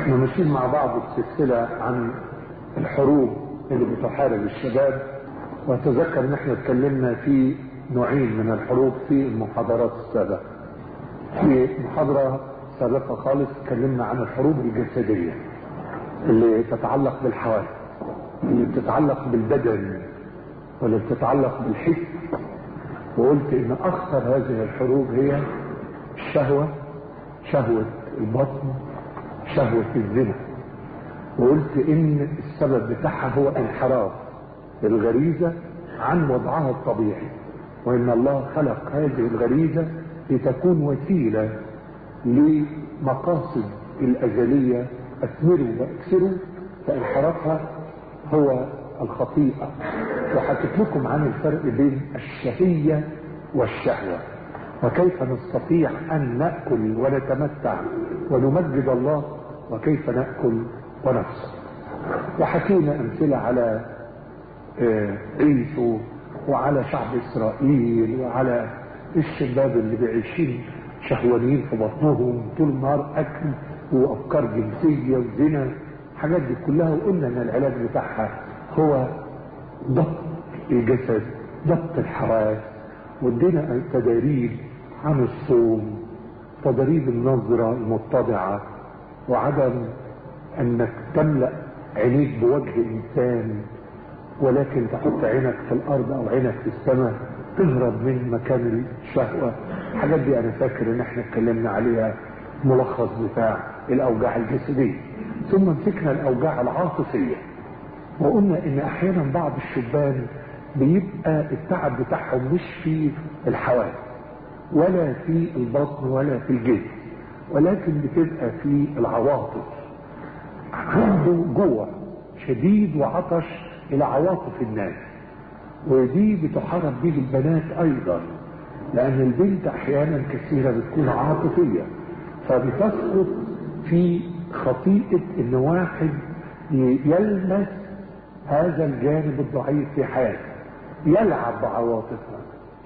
احنا ماشيين مع بعض السلسلة عن الحروب اللي بتحارب الشباب واتذكر ان احنا اتكلمنا في نوعين من الحروب في المحاضرات السابقة في محاضرة سابقة خالص اتكلمنا عن الحروب الجسدية اللي تتعلق بالحواس اللي بتتعلق بالبدن واللي بتتعلق بالحس وقلت ان اخطر هذه الحروب هي الشهوة شهوة البطن شهوة الزنا وقلت ان السبب بتاعها هو انحراف الغريزة عن وضعها الطبيعي وان الله خلق هذه الغريزة لتكون وسيلة لمقاصد الازلية اثمروا واكسروا فانحرافها هو الخطيئة وحكيت لكم عن الفرق بين الشهية والشهوة وكيف نستطيع أن نأكل ونتمتع ونمجد الله وكيف نأكل ونفسد وحكينا أمثلة على عيسو وعلى شعب إسرائيل وعلى الشباب اللي بيعيشين شهوانيين في بطنهم طول النهار أكل وأفكار جنسية وزنا الحاجات دي كلها وقلنا ان العلاج بتاعها هو ضبط الجسد ضبط الحواس وادينا تداريب عن الصوم تدريب النظرة المتضعة وعدم انك تملأ عينيك بوجه انسان ولكن تحط عينك في الارض او عينك في السماء تهرب من مكان الشهوة الحاجات دي انا فاكر ان احنا اتكلمنا عليها ملخص بتاع الاوجاع الجسديه ثم مسكنا الاوجاع العاطفيه وقلنا ان احيانا بعض الشبان بيبقى التعب بتاعهم مش في الحواس ولا في البطن ولا في الجسم ولكن بتبقى في العواطف عنده جوع شديد وعطش الى عواطف الناس ودي بتحارب به البنات ايضا لان البنت احيانا كثيره بتكون عاطفيه فبتسقط في خطيئة ان واحد يلمس هذا الجانب الضعيف في حياته يلعب بعواطفها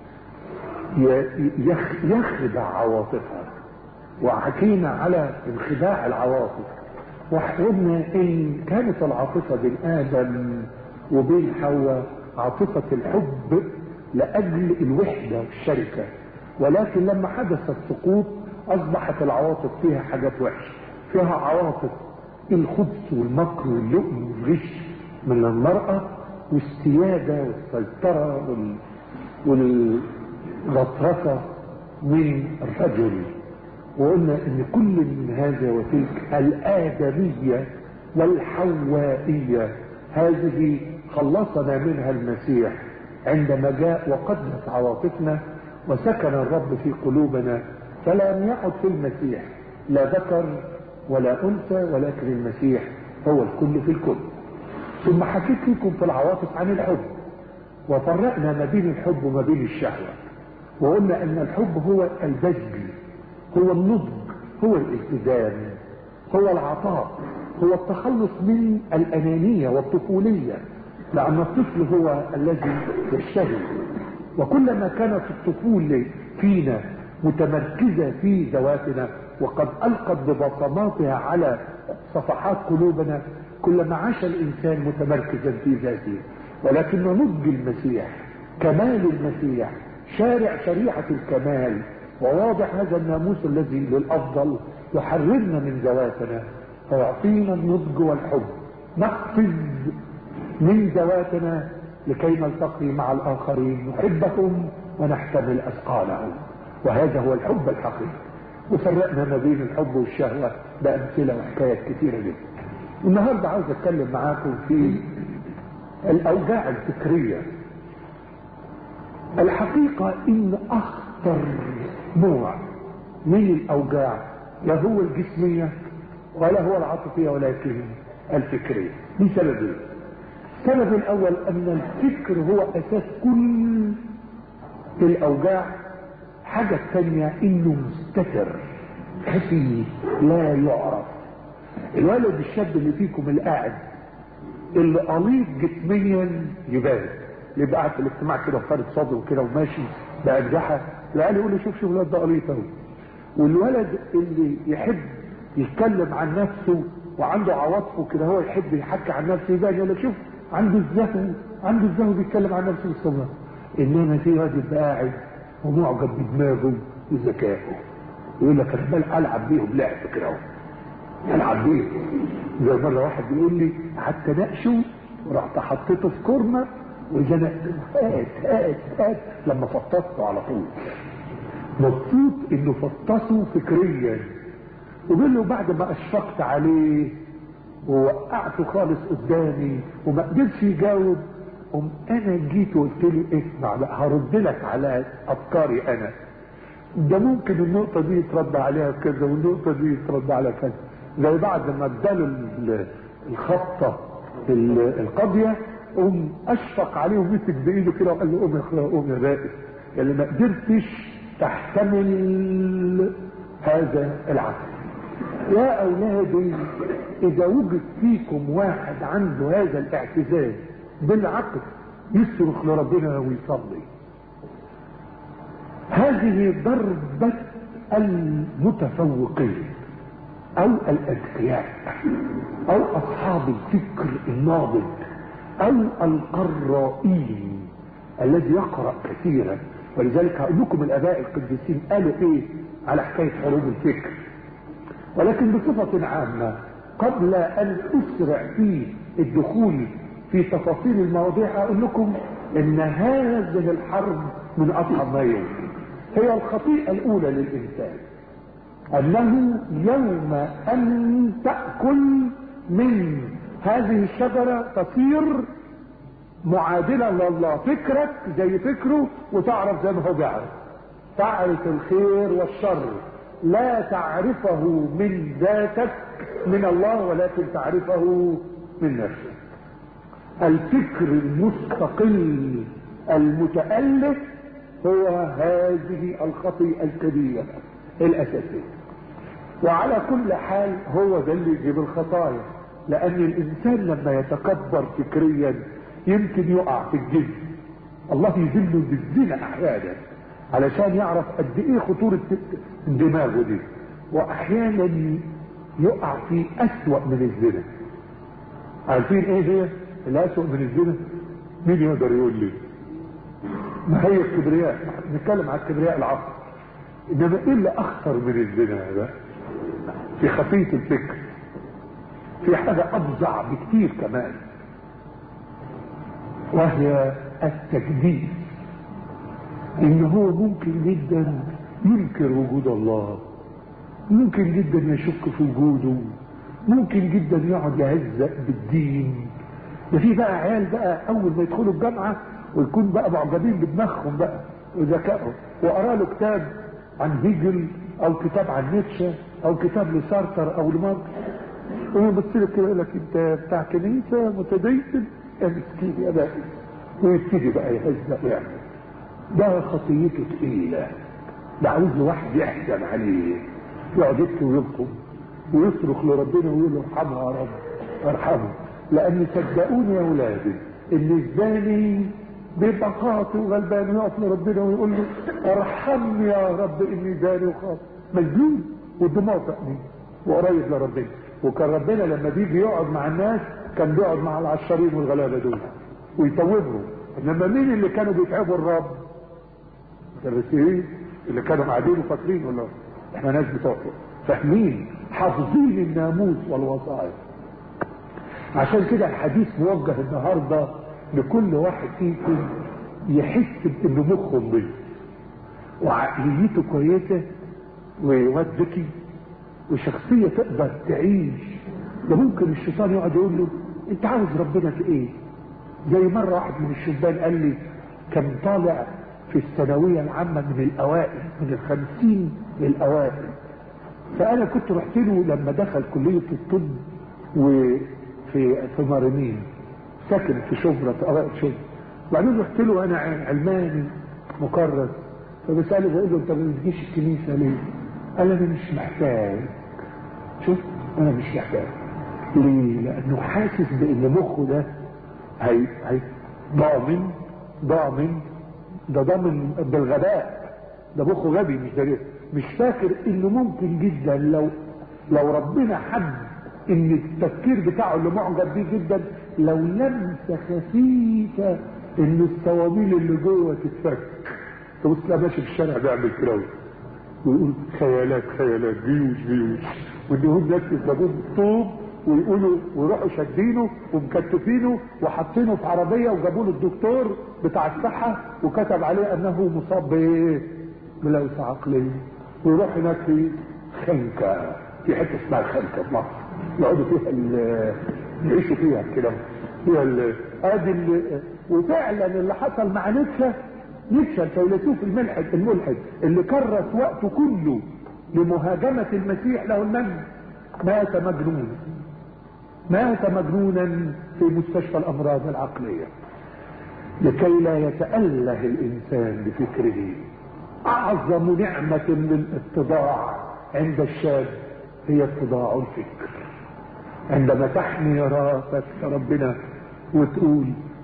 يخدع عواطفها وحكينا على انخداع العواطف وقلنا ان كانت العاطفة بين ادم وبين حواء عاطفة الحب لاجل الوحدة والشركة ولكن لما حدث السقوط اصبحت العواطف فيها حاجات وحشه فيها عواطف الخبث والمكر واللؤم والغش من المرأة والسيادة والسيطرة وال... والغطرسة من الرجل وقلنا ان كل من هذا وتلك الآدمية والحوائية هذه خلصنا منها المسيح عندما جاء وقدس عواطفنا وسكن الرب في قلوبنا فلم يعد في المسيح لا ذكر ولا انثى ولكن المسيح هو الكل في الكل ثم حكيت لكم في العواطف عن الحب وفرقنا ما بين الحب وما بين الشهوة وقلنا ان الحب هو البذل هو النضج هو الالتزام هو العطاء هو التخلص من الانانية والطفولية لان الطفل هو الذي يشتهي وكلما كانت الطفولة فينا متمركزة في ذواتنا وقد ألقت ببصماتها على صفحات قلوبنا كلما عاش الإنسان متمركزا في ذاته ولكن نضج المسيح كمال المسيح شارع شريعة الكمال وواضح هذا الناموس الذي للأفضل يحررنا من ذواتنا فيعطينا النضج والحب نقفز من ذواتنا لكي نلتقي مع الآخرين نحبهم ونحتمل أثقالهم وهذا هو الحب الحقيقي وفرقنا ما بين الحب والشهوة بأمثلة وحكايات كثيرة جدا النهاردة عاوز اتكلم معاكم في الاوجاع الفكرية الحقيقة ان اخطر نوع من الاوجاع لا هو الجسمية ولا هو العاطفية ولكن الفكرية لسببين السبب الاول ان الفكر هو اساس كل الاوجاع حاجة الثانية انه مستتر خفي لا يعرف الولد الشاب اللي فيكم اللي قاعد اللي قليط جسميا يبان اللي يبقى قاعد في الاجتماع كده وفارد صدره كده وماشي بأجحة العيال يقول له شوف شوف الولد ده قليط اهو والولد اللي يحب يتكلم عن نفسه وعنده عواطفه كده هو يحب يحكي عن نفسه يبان يقول لك شوف عنده الزهو عنده الزهو بيتكلم عن نفسه بالصبر انما في واحد يبقى قاعد ومعجب بدماغه وذكائه يقول لك انا بل العب بيهم لعب كده اهو العب بيهم زي مره واحد بيقول لي قعدت اناقشه ورحت حطيته في كورنر وزنقت هات هات هات لما فطسته على طول مبسوط انه فطسه فكريا وقال له بعد ما اشفقت عليه ووقعته خالص قدامي وما قدرش يجاوب قم انا جيت وقلت له اسمع بقى هرد لك على افكاري انا ده ممكن النقطة دي يترد عليها كذا والنقطة دي يترد على كذا زي بعد ما اداله الخطة القاضية قوم اشفق عليه ومسك بايده كده وقال له قوم يا اخويا قوم يا بائس اللي ما قدرتش تحتمل هذا العقل يا اولادي اذا وجد فيكم واحد عنده هذا الاعتزاز بالعقل يصرخ لربنا ويصلي هذه ضربة المتفوقين او الاذكياء او اصحاب الفكر الناضج او القرائين الذي يقرأ كثيرا ولذلك هقول لكم الاباء القديسين قالوا ايه على حكاية حروب الفكر ولكن بصفة عامة قبل ان اسرع في الدخول في تفاصيل المواضيع اقول لكم ان هذه الحرب من اصعب ما يمكن هي الخطيئة الاولى للانسان انه يوم ان تأكل من هذه الشجرة تصير معادلة لله فكرك زي فكره وتعرف زي ما هو بيعرف تعرف الخير والشر لا تعرفه من ذاتك من الله ولكن تعرفه من نفسك الفكر المستقل المتألف هو هذه الخطيئة الكبيرة الأساسية وعلى كل حال هو ده اللي يجيب الخطايا لأن الإنسان لما يتكبر فكريا يمكن يقع في الجن الله يذله بالزنا أحيانا علشان يعرف قد إيه خطورة دماغه دي وأحيانا يقع في أسوأ من الزنا عارفين إيه هي الأسوأ من الزنا مين يقدر يقول لي ما هي الكبرياء نتكلم على الكبرياء العصر انما ايه اللي اخطر من الزنا ده في خطية الفكر في حاجة افظع بكتير كمان وهي التكذيب ان هو ممكن جدا ينكر وجود الله ممكن جدا يشك في وجوده ممكن جدا يقعد يهزأ بالدين ده في بقى عيال بقى اول ما يدخلوا الجامعه ويكون بقى معجبين بدماغهم بقى وذكائهم وقرا له كتاب عن هيجل او كتاب عن نيتشه او كتاب لسارتر او لماركس ويبص لك كده يقول لك انت بتاع كنيسه متدين يا مسكين يا بائس ويبتدي بقى يهزأ يعني ده خطيته تقيله ده عاوز له واحد يحزن عليه يقعد يبكي ويبكم ويصرخ لربنا ويقول له ارحمه يا رب ارحمه لان صدقوني يا اولادي ان الزاني بيبقى خاطئ وغلبان ويقف لربنا ويقول له ارحمني يا رب اني زاني وخاطئ مجنون والدماغ تأمين وقريب لربنا وكان ربنا لما بيجي يقعد مع الناس كان بيقعد مع العشارين والغلابه دول ويتوبهم انما مين اللي كانوا بيتعبوا الرب؟ المدرسين اللي كانوا قاعدين وفاكرين ولا احنا ناس بتوع فاهمين حافظين الناموس والوصايا عشان كده الحديث موجه النهارده لكل واحد فيكم يحس بانه مخه نضيف وعقليته كويسه وواد ذكي وشخصيه تقدر تعيش ده ممكن الشيطان يقعد يقول له انت عاوز ربنا في ايه؟ زي مره واحد من الشبان قال لي كان طالع في الثانويه العامه من الاوائل من الخمسين الاوائل فانا كنت رحت له لما دخل كليه الطب وفي في مارمين ساكن في شبرا في اوائل شبرا وبعدين رحت له انا علماني مكرس فبساله بقول له انت ما بتجيش الكنيسه ليه؟ قال انا مش محتاج شوف انا مش محتاج ليه؟ لانه حاسس بان مخه ده هي هي ضامن ضامن ده ضامن بالغباء ده مخه غبي مش ده مش فاكر انه ممكن جدا لو لو ربنا حب ان التفكير بتاعه اللي معجب بيه جدا لو لمسه خفيفه ان الصواميل اللي جوه تتفك تبص تلاقيه ماشي في الشارع بيعمل كده ويقول خيالات خيالات جيوش جيوش وان هم ناس يضربون طوب ويقولوا ويروحوا شادينه ومكتفينه وحاطينه في عربيه وجابوا له الدكتور بتاع الصحه وكتب عليه انه مصاب بايه؟ بلوثه عقليه ويروح هناك في خنكه في حته اسمها خنكه في مصر يقعدوا فيها يعيشوا فيها كده فيها ادي وفعلا اللي حصل مع نيتشه نيتشه الفيلسوف الملحد الملحد اللي كرس وقته كله لمهاجمة المسيح له المجد مات مجنون مات مجنونا في مستشفى الأمراض العقلية لكي لا يتأله الإنسان بفكره أعظم نعمة للاتضاع عند الشاب هي اتضاع الفكر عندما تحمي راسك ربنا وتقول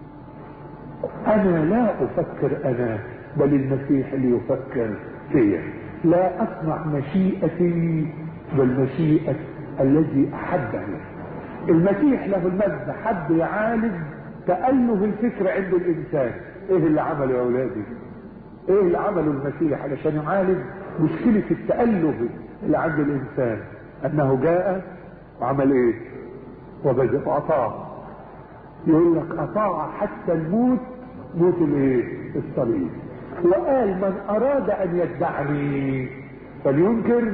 انا لا افكر انا بل المسيح اللي يفكر فيا لا اصنع مشيئتي بل مشيئة الذي احبني المسيح له المجد حب يعالج تأله الفكر عند الانسان ايه اللي عمله يا اولادي ايه اللي عمله المسيح علشان يعالج مشكلة التأله اللي عند الانسان انه جاء وعمل ايه وبدأ اطاع يقول لك اطاع حتى الموت موت الايه الصليب وقال من اراد ان يتبعني فلينكر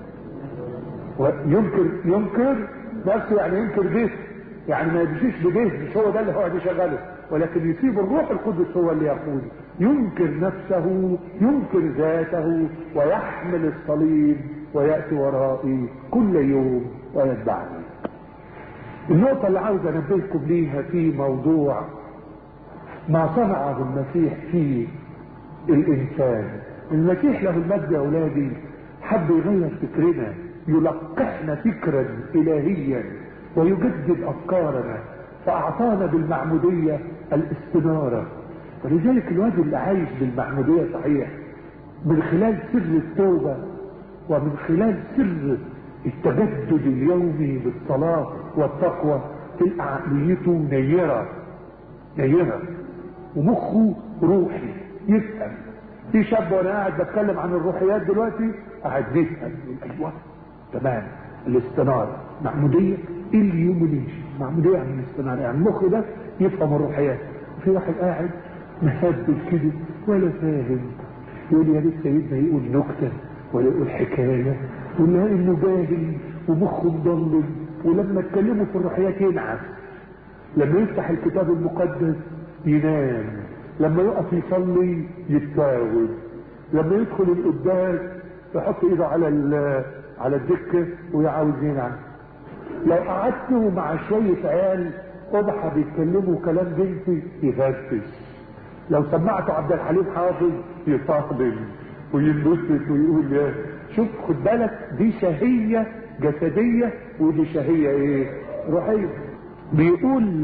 وينكر ينكر نفسه يعني ينكر به يعني ما يمشيش بده مش هو ده اللي هو بيشغله ولكن يسيب الروح القدس هو اللي يقود ينكر نفسه ينكر ذاته ويحمل الصليب وياتي ورائي كل يوم ويتبعني النقطة اللي عاوز انبهكم ليها في موضوع ما صنعه المسيح في الانسان المسيح له المجد يا اولادي حب يغير فكرنا يلقحنا فكرا الهيا ويجدد افكارنا فاعطانا بالمعمودية الاستنارة ولذلك الواد اللي عايش بالمعمودية صحيح من خلال سر التوبة ومن خلال سر التجدد اليومي بالصلاة والتقوى تلقى عقليته نيرة نيرة ومخه روحي يفهم في شاب وانا قاعد بتكلم عن الروحيات دلوقتي قاعد بيفهم ايوه تمام الاستنارة معمودية اليومينيشن معمودية يعني الاستنارة يعني المخ ده يفهم الروحيات في واحد قاعد مهبل كده ولا فاهم يقول يا ريت سيدنا يقول نكتة ولا يقول حكاية ولا انه جاهل ومخه مضلل ولما تكلمه في الروحيات ينعس لما يفتح الكتاب المقدس ينام لما يقف يصلي يتساوب لما يدخل القداس يحط ايده على على الدكه ويعاوز ينام لو قعدته مع شويه عيال قبحه بيتكلموا كلام جنسي يفتش لو سمعته عبد الحليم حافظ يصاحب وينبسط ويقول يا شوف خد بالك دي شهية جسدية ودي شهية ايه روحية بيقول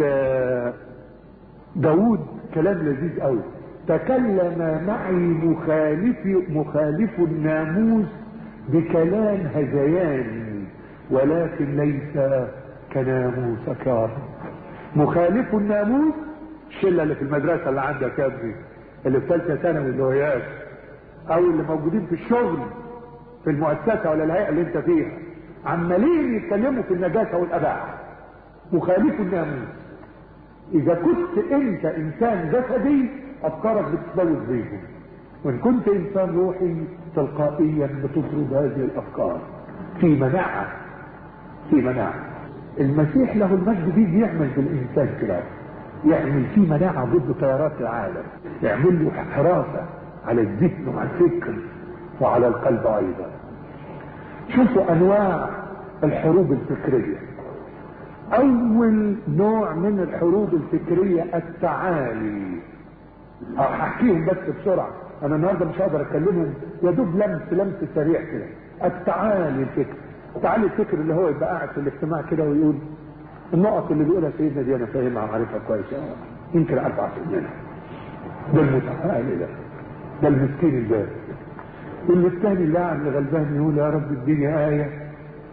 داود كلام لذيذ قوي تكلم معي مخالف مخالف الناموس بكلام هذيان ولكن ليس كناموسك يا رب مخالف الناموس الشله اللي في المدرسه اللي عندك يا ابني اللي في ثالثه ثانوي اللي هو ياك او اللي موجودين في الشغل في المؤسسه ولا الهيئه اللي انت فيها عمالين يتكلموا في النجاسه والاباحه مخالف الناموس اذا كنت انت انسان جسدي افكارك بتتلوث بيهم وان كنت انسان روحي تلقائيا بتطرد هذه الافكار في مناعه في مناعه المسيح له المجد دي بيعمل بالانسان كده يعمل فيه مناعه ضد تيارات العالم يعمل له حراسه على الذهن وعلى الفكر وعلى القلب ايضا شوفوا انواع الحروب الفكريه اول نوع من الحروب الفكريه التعالي هحكيهم بس بسرعه انا النهارده مش هقدر اكلمهم يا دوب لمس لمس سريع كده التعالي الفكر التعالي الفكر اللي هو يبقى قاعد في الاجتماع كده ويقول النقط اللي بيقولها سيدنا دي انا فاهمها وعارفها كويس يمكن اربع منها ده المتعالي ده ده المسكين البارد واللي الثاني اللي قاعد غلبان يقول يا رب اديني آية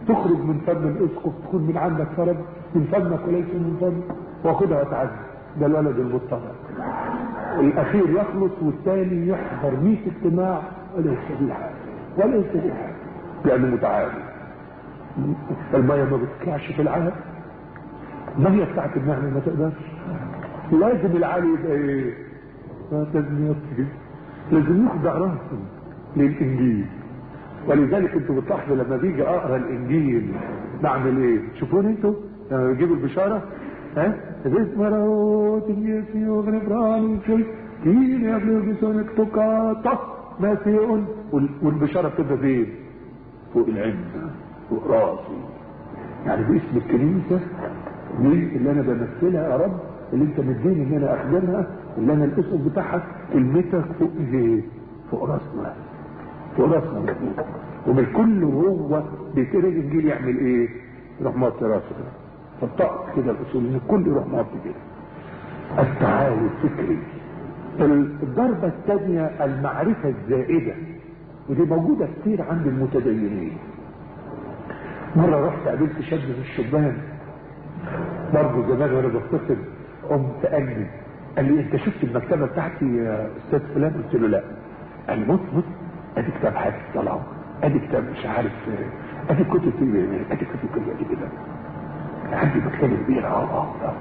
تخرج من فم الاسقف تكون من عندك فرج من فمك وليس من فمك واخدها وتعدي ده الولد المضطرب الاخير يخلص والثاني يحضر 100 اجتماع وليس به حاجه وليس به حاجه لانه متعالي الميه ما بتطلعش في العالم الميه بتاعت النعمه ما تقدرش لازم العالي يبقى ايه؟ لازم يطفي لازم يخضع راسه للانجيل ولذلك انتوا بتلاحظوا لما بيجي اقرا الانجيل بعمل ايه؟ شوفوني انتوا لما بيجيبوا البشاره ها؟ زيت مروت اليسي وغنبران وشي كين يا ابن بسونك تقاطع مسيء والبشاره بتبقى فين؟ فوق العين فوق راسي يعني باسم الكنيسه دي اللي انا بمثلها يا رب اللي انت مديني ان انا اخدمها اللي انا الاسم بتاعها كلمتك فوق ايه؟ فوق راسنا فوق راسنا وبالكل وهو بيتقرا الانجيل يعمل ايه؟ يروح موطي راسه فطق كده الاصول ان الكل يروح موطي كده التعالي الفكري الضربه الثانيه المعرفه الزائده ودي موجوده كتير عند المتدينين مره رحت قابلت شاب من الشبان برضه زمان وانا بختصر قمت قال لي قال لي انت شفت المكتبه بتاعتي يا استاذ فلان قلت له لا قال لي بص بص ادي كتاب حديث طلعوا ادي كتاب مش عارف ادي كتب ادي كتب كده ادي كده عندي مكتبه كبيره اه اه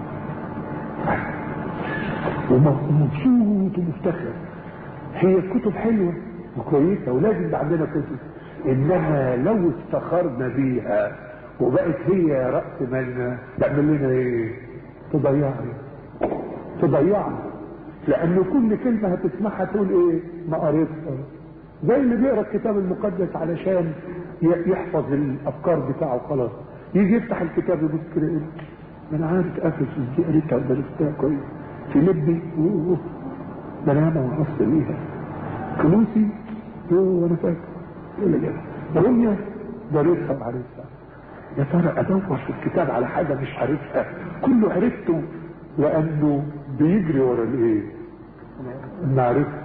ومبسوط ومفتخر هي الكتب حلوه وكويسه ولازم يبقى عندنا كتب انما لو افتخرنا بيها وبقت هي راس مالنا تعمل لنا ايه؟ تضيعنا تضيعنا لان كل كلمه هتسمعها تقول ايه؟ ما قريتها زي اللي بيقرا الكتاب المقدس علشان يحفظ الافكار بتاعه خلاص يجي يفتح الكتاب يبص كده يقول ما انا عارف افسس دي قريتها ودرستها كويس فيليبي اوه ده انا ما وصلت ليها كلوسي اوه انا فاكر ولا لا روميا درستها وعرفتها يا ترى ادور في الكتاب على حاجه مش عارفها كله عرفته لانه بيجري ورا الايه المعرفه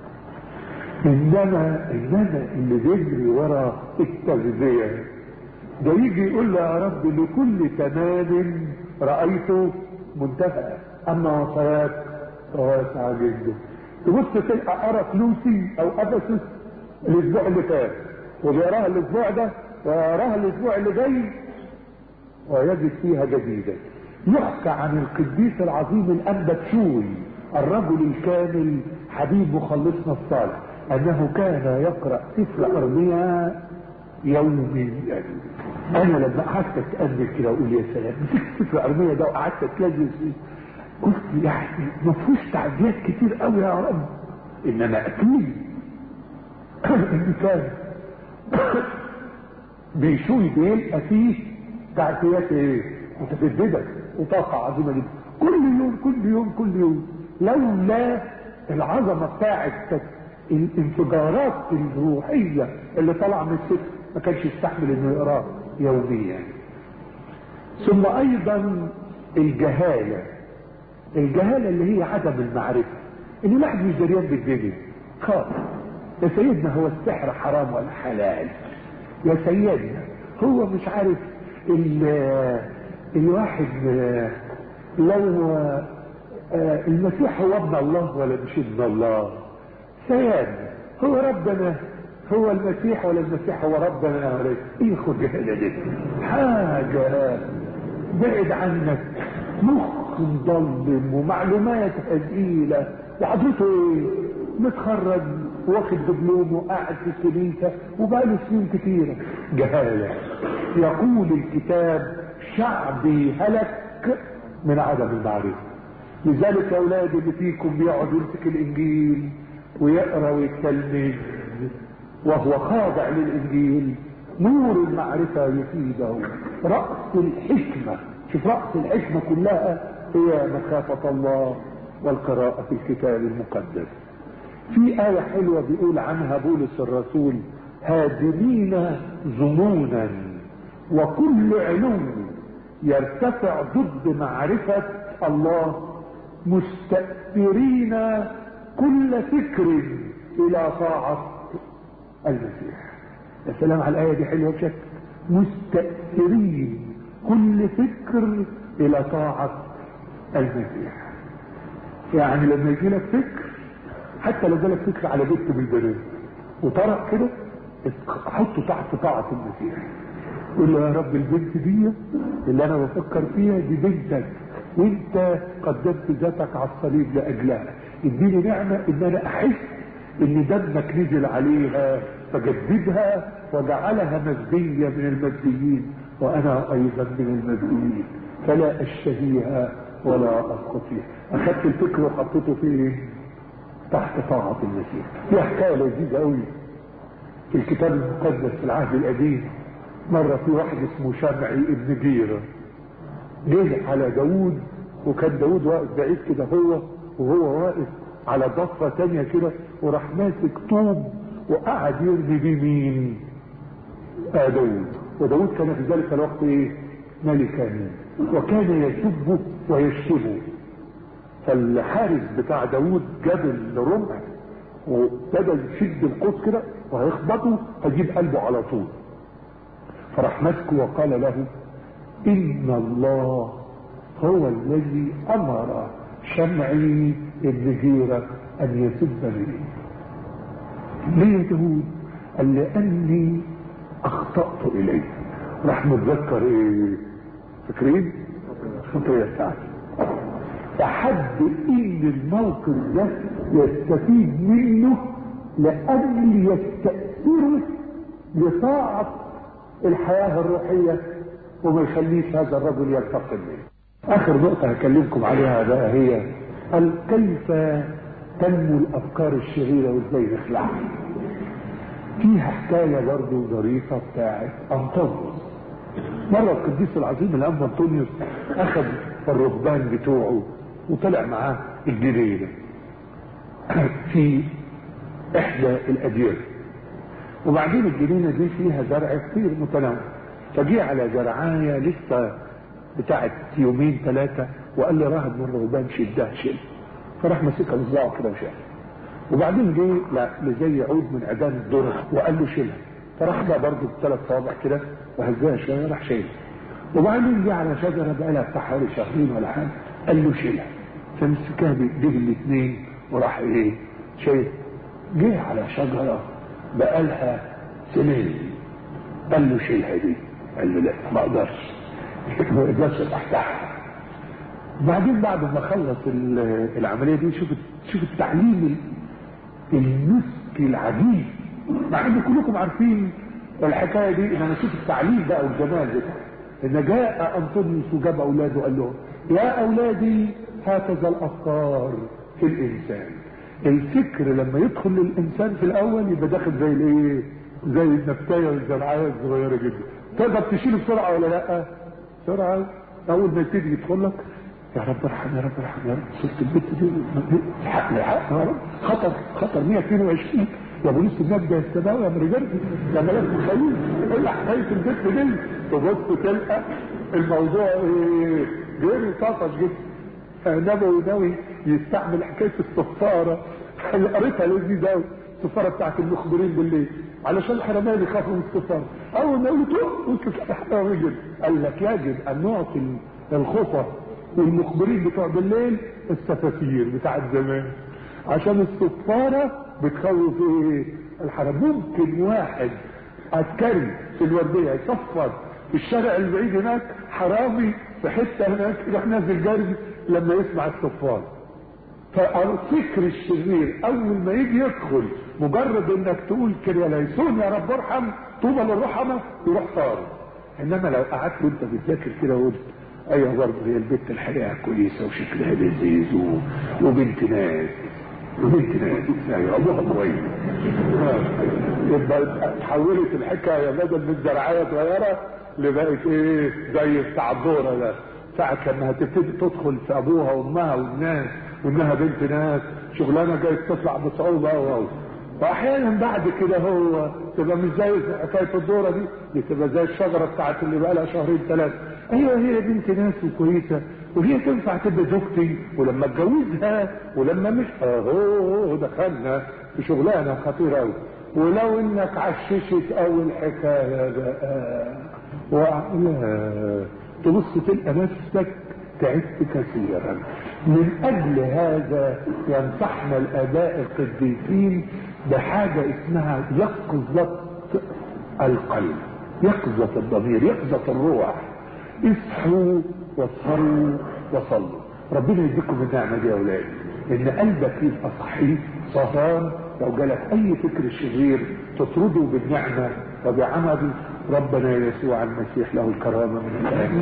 انما انما اللي بيجري ورا التغذيه ده يجي يقول له يا رب لكل تمام رايته منتهى اما وصاياك فواسعه جدا تبص تلقى قرا فلوسي او افسس الاسبوع اللي فات وبيقراها الاسبوع ده ويقراها الاسبوع اللي جاي ويجد فيها جديدا يحكى عن القديس العظيم الانبتشوي الرجل الكامل حبيب مخلصنا الصالح انه كان يقرا سفر ارميا يوميا انا لما قعدت اتامل كده اقول يا سلام مسكت سفر ارميا ده وقعدت اتلذذ فيه قلت يعني ما فيهوش تعديات كتير قوي يا رب انما اكيد ان كان بيشوي بيلقى فيه تعديات ايه متجدده وطاقه عظيمه جدا كل يوم كل يوم كل يوم لولا العظمه بتاعت الانفجارات الروحيه اللي طالعه من السفر ما كانش يستحمل انه يقراه يوميا ثم ايضا الجهاله الجهاله اللي هي عدم المعرفه ان الواحد مش دريان بالدنيا خالص يا سيدنا هو السحر حرام ولا حلال يا سيدنا هو مش عارف الواحد لو المسيح هو ابن الله ولا مش ابن الله سيدنا هو ربنا هو المسيح ولا المسيح هو ربنا ولا ايه خد دي حاجة بعد عنك مخ مظلم ومعلومات هزيلة وحضرته ايه متخرج واخد دبلوم وقاعد في الكنيسة وبقاله سنين كتيرة جهالة يقول الكتاب شعبي هلك من عدم المعرفة لذلك يا اولادي اللي فيكم بيقعد يمسك الانجيل ويقرا ويتلمذ وهو خاضع للانجيل نور المعرفة يفيده رأس الحكمة شوف رأس الحكمة كلها هي مخافة الله والقراءة في الكتاب المقدس في آية حلوة بيقول عنها بولس الرسول هادمين ظنونا وكل علو يرتفع ضد معرفة الله مستأثرين كل فكر إلى طاعة المسيح يا سلام على الآية دي حلوة بشكل مستأثرين كل فكر الى طاعة المسيح يعني لما يجي لك فكر حتى لو جالك فكر على بنت من البنات وطرق كده حطه تحت طاعة المسيح قول له يا رب البنت دي اللي انا بفكر فيها دي بنتك وانت قدمت ذاتك على الصليب لاجلها اديني نعمة ان انا احس ان دمك نزل عليها فجددها وجعلها مجدية من المجديين وانا ايضا من المجديين فلا اشتهيها ولا اسقط فيها اخذت الفكر وحطيته فين تحت طاعة المسيح في حكاية لذيذة قوي في الكتاب المقدس في العهد القديم مرة في واحد اسمه شمعي ابن جيرة جه على داوود وكان داوود واقف بعيد كده هو وهو واقف على ضفة تانية كده وراح ماسك طوب وقعد يرمي بيه مين؟ آه داوود وداوود كان في ذلك الوقت ايه؟ ملكا وكان يسبه ويشتمه فالحارس بتاع داوود جاب الرمح وابتدى يشد القوس كده وهيخبطه هيجيب قلبه على طول فراح ماسكه وقال له ان الله هو الذي امر شمعي ابن جيرة ان يسبني ليه يا داوود قال لاني اخطأت اليه راح متذكر ايه فاكرين الخطية بتاعتي فحد ان الموقف ده يستفيد منه لأجل يستأثره لطاعة الحياة الروحية وما يخليش هذا الرجل ينتقل منه اخر نقطة هكلمكم عليها بقى هي قال كيف تنمو الافكار الشريرة وازاي نخلعها فيها حكاية برضه ظريفة بتاعت انطونيوس مرة القديس العظيم الأب أنطونيوس أخذ الرهبان بتوعه وطلع معاه الجنينة في إحدى الأديرة وبعدين الجنينة دي فيها زرع كتير متنوع فجي على زرعاية لسه بتاعت يومين ثلاثة وقال لي راهب من الرهبان شدها شيل فراح ماسكها بصباعه كده وشال وبعدين جه لزي عود من عيدان الذرة وقال له شيلها فراح بقى برضه بثلاث صوابع كده وهزها شويه راح شايلها وبعدين جه على شجره بقى لها بتاع حوالي شهرين ولا حاجه قال له شيلها فمسكها بايديه الاثنين وراح ايه شايل جه على شجره بقى لها سنين قال له شيلها دي قال له لا ما اقدرش ما اقدرش تحتها بعدين بعد ما خلص العمليه دي شوف شوف التعليم المسك العجيب مع ان كلكم عارفين الحكايه دي انما شوف التعليم بقى والجمال بتاعه ان جاء انطونيوس وجاب اولاده وقال لهم يا اولادي هكذا الافكار في الانسان الفكر لما يدخل للانسان في الاول يبقى داخل زي الايه زي النبتايه والزرعايه الصغيره جدا تقدر تشيله بسرعه ولا لا بسرعه اول ما يبتدي يدخل لك يا رب ارحم يا رب ارحم يا رب شفت البت دي الحق الحق يا رب خطر خطر 122 يا بوليس النبي ده يستدعوا يا مرجل يا ملاك الخليل ايه حكايه البت دي تبص تلقى الموضوع ايه غير طاقش جدا نبوي ناوي يستعمل حكايه الصفاره اللي قريتها لذيذه قوي الصفاره بتاعت المخبرين بالليل علشان الحرمان يخافوا من الصفاره اول ما يقولوا توه وتتحرم قال لك يجب ان نعطي الخطط والمخبرين بتوع بالليل السفافير بتاع زمان عشان الصفارة بتخوف ايه الحرام ممكن واحد عسكري في الوردية يصفر في الشارع البعيد هناك حرامي في حتة هناك يروح نازل جري لما يسمع الصفار فالفكر الشرير اول ما يجي يدخل مجرد انك تقول كده ليسون يا رب ارحم طوبى للرحمة يروح طار انما لو قعدت وانت بتذاكر كده وقلت ايوه برضه هي البنت الحقيقه كويسه وشكلها لذيذ وبنت ناس وبنت ناس ايوه ابوها كويس يبقى تحولت الحكايه بدل من زرعيه صغيره لبقت ايه زي بتاع الدوره ده ساعة لما هتبتدي تدخل في ابوها وامها والناس وانها بنت ناس شغلانه جاي تطلع بصعوبه او واحيانا بعد كده هو تبقى مش زي حكايه الدوره دي دي تبقى زي الشجره بتاعت اللي بقى لها شهرين ثلاثه ايوه هي بنت ناس وكويسه وهي تنفع تبقى زوجتي ولما اتجوزها ولما مش اهو دخلنا في شغلانه خطيره قوي ولو انك عششت اول حكايه بقى ولا تبص تلقى نفسك تعبت كثيرا من اجل هذا ينصحنا الاباء القديسين بحاجه اسمها يقظه القلب يقظه الضمير يقظه الروح اصحوا واسهروا وصلوا ربنا يديكم النعمه دي يا اولاد ان قلبك يبقى صحيح سهران لو جالك اي فكر شرير تطرده بالنعمه وبعمل ربنا يسوع المسيح له الكرامه من الان